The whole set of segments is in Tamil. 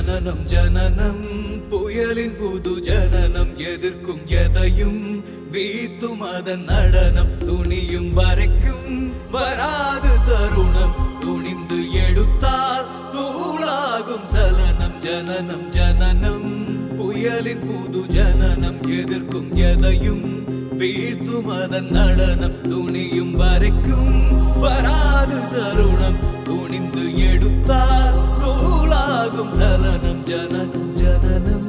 ஜனனம் ஜனனம் புயலின் புது ஜனனம் எதிர்க்கும் எதையும் வீழ்த்தும் அதன் நடனம் துணியும் வரைக்கும் வராது தருணம் துணிந்து எடுத்தால் தூளாகும் சலனம் ஜனனம் ஜனனம் புயலின் புது ஜனனம் எதிர்க்கும் எதையும் வீழ்த்தும் அதன் நடனம் துணியும் வரைக்கும் வராது தருணம் துணிந்து எடுத்தால் தூளாகும் சலனம் ஜனனம் ஜனனம்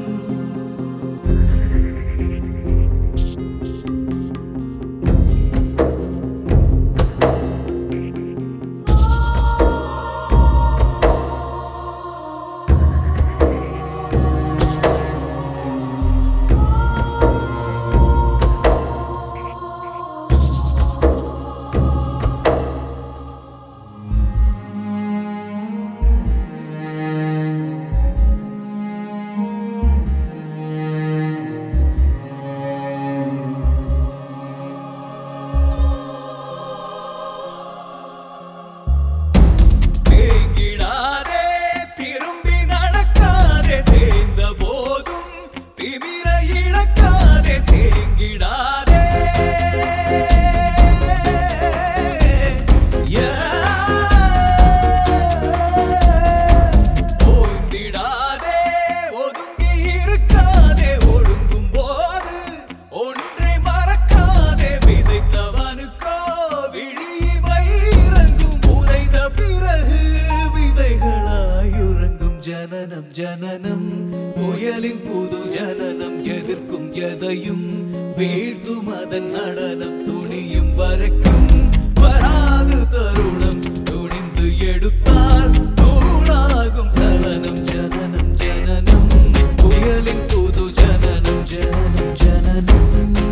தேங்கிடாதே திரும்பி நடக்காதே தேய்ந்த போதும் திமிர இழக்காதே தேங்கிடாதே ஓய்ந்திடாதே ஒதுங்கி இருக்காதே ஒடுங்கும் போது ஒன்றை மறக்காதே விதைத்தவனுக்கோ விழிமை இறங்கும் உதைந்த பிறகு விதைகளாயுறங்கும் ஜனனம் ஜனனம் புயலின் புது ஜனனம் எதிர்க்கும் எதையும் வீழ்த்தும் அதன் நடனம் துணியும் வரைக்கும் வராது தருணம் துணிந்து எடுத்தால் தூணாகும் சலனம் ஜனனம் ஜனனம் புயலின் புது ஜனனம் ஜனனம் ஜனனம்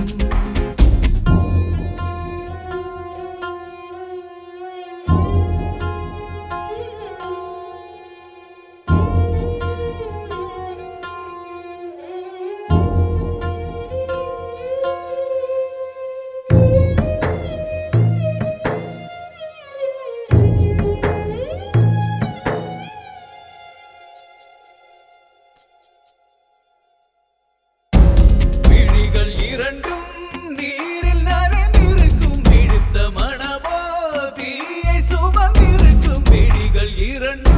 விழிகள் இரண்டும் நீரில் நனைந்திருக்கும் இழுத்த மனமோ தீயை சுமந்திருக்கும் விழிகள் இரண்டும்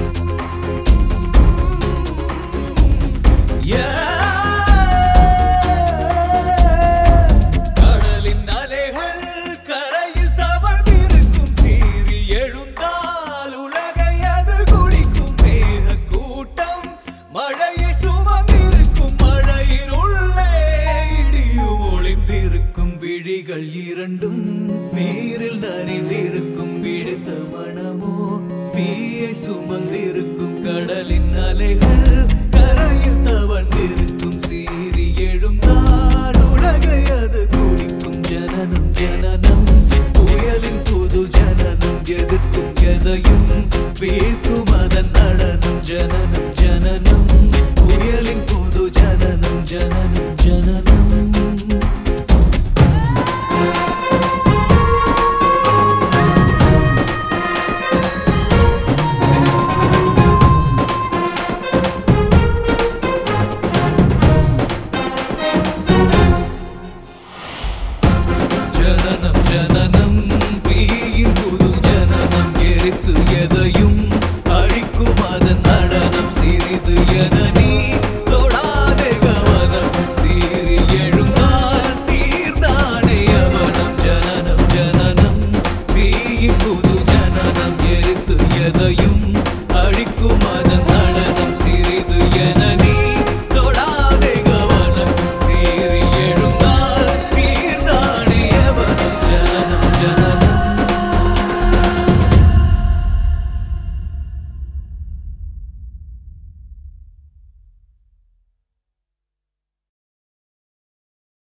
கடலின் அலைகள் கரையில் தவழ்ந்திருக்கும் சீறி எழுந்தால் உலகை அது குடிக்கும் மேக கூட்டம் மழையை சுமந்திருக்கும் மழையின் உள்ளே இடியும் ஒளிந்திருக்கும் விழிகள் இரண்டும் நீரில் நனைந்திருக்கும் விழுத்த மனமோ தீயை சுமந்திருக்கும் கடலின் அலைகள் கரையில் தவழ்ந்திருக்கும் சீறி எழுந்தால் உலகை அது குடிக்கும் ஜனனம் ஜனனம் புயலின் புது ஜனனம் எதிர்க்கும் எதையும் வீழ்த்தும் அதன் நடனம் ஜனனம்